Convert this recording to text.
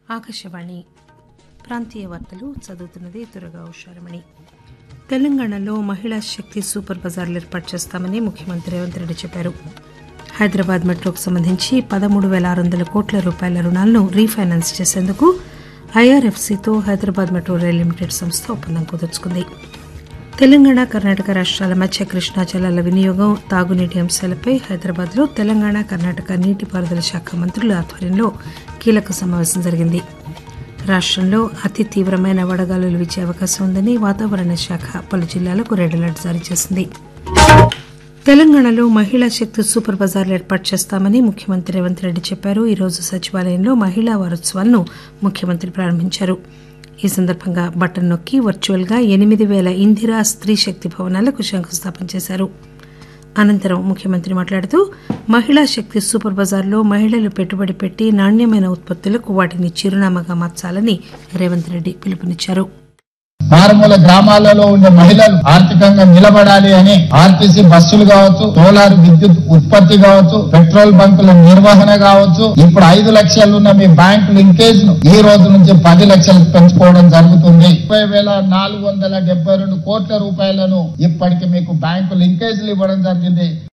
ఆకాశవాణి ప్రాంతీయ వార్తలు చదువుతున్నది దురగా ఉషారమణి తెలంగాణలో మహిళా శక్తి సూపర్ బజార్లు ఏర్పాటు చేస్తామని ముఖ్యమంత్రి రేవంత్ రెడ్డి చెప్పారు హైదరాబాద్ మెట్రోకు సంబంధించి పదమూడు పేల ఆరు వందల కోట్ల రూపాయల రుణాలను రీఫైనాన్స్ చేసేందుకు ఐఆర్ఎఫ్సీతో హైదరాబాద్ మెట్రో రైల్ లిమిటెడ్ సంస్థ ఒప్పందం కుదుర్చుకుంది తెలంగాణ కర్ణాటక రాష్ట్రాల మధ్య కృష్ణా జలాల వినియోగం తాగునీటి అంశాలపై హైదరాబాద్లో తెలంగాణ కర్ణాటక నీటిపారుదల శాఖ మంత్రుల ఆధ్వర్యంలో కీలక సమావేశం జరిగింది రాష్టంలో అతి తీవ్రమైన వడగాలులు వీచే అవకాశం ఉందని వాతావరణ శాఖ పలు జిల్లాలకు రెడ్ అలర్ట్ జారీ చేసింది తెలంగాణలో మహిళా శక్తి సూపర్ బజార్లు ఏర్పాటు చేస్తామని ముఖ్యమంత్రి రేవంత్ రెడ్డి చెప్పారు ఈ రోజు సచివాలయంలో మహిళా వారోత్సవాలను ముఖ్యమంత్రి ప్రారంభించారు ఈ సందర్భంగా బటన్ నొక్కి వర్చువల్ గా ఎనిమిది పేల ఇందిరా స్త్రీ శక్తి భవనాలకు శంకుస్థాపన చేశారు అనంతరం ముఖ్యమంత్రి మాట్లాడుతూ మహిళా శక్తి సూపర్ బజార్లో మహిళలు పెట్టుబడి పెట్టి నాణ్యమైన ఉత్పత్తులకు వాటిని చిరునామాగా మార్చాలని రేవంత్ రెడ్డి పిలుపునిచ్చారు మారుమూల గ్రామాలలో ఉండే మహిళలు ఆర్థికంగా నిలబడాలి అని ఆర్టీసీ బస్సులు కావచ్చు సోలార్ విద్యుత్ ఉత్పత్తి కావచ్చు పెట్రోల్ బంకుల నిర్వహణ కావచ్చు ఇప్పుడు ఐదు లక్షలు ఉన్న మీ బ్యాంక్ లింకేజ్ ను ఈ రోజు నుంచి పది లక్షలకు పెంచుకోవడం జరుగుతుంది ముప్పై వేల నాలుగు వందల డెబ్బై రెండు కోట్ల రూపాయలను ఇప్పటికి మీకు బ్యాంకు లింకేజ్లు ఇవ్వడం జరిగింది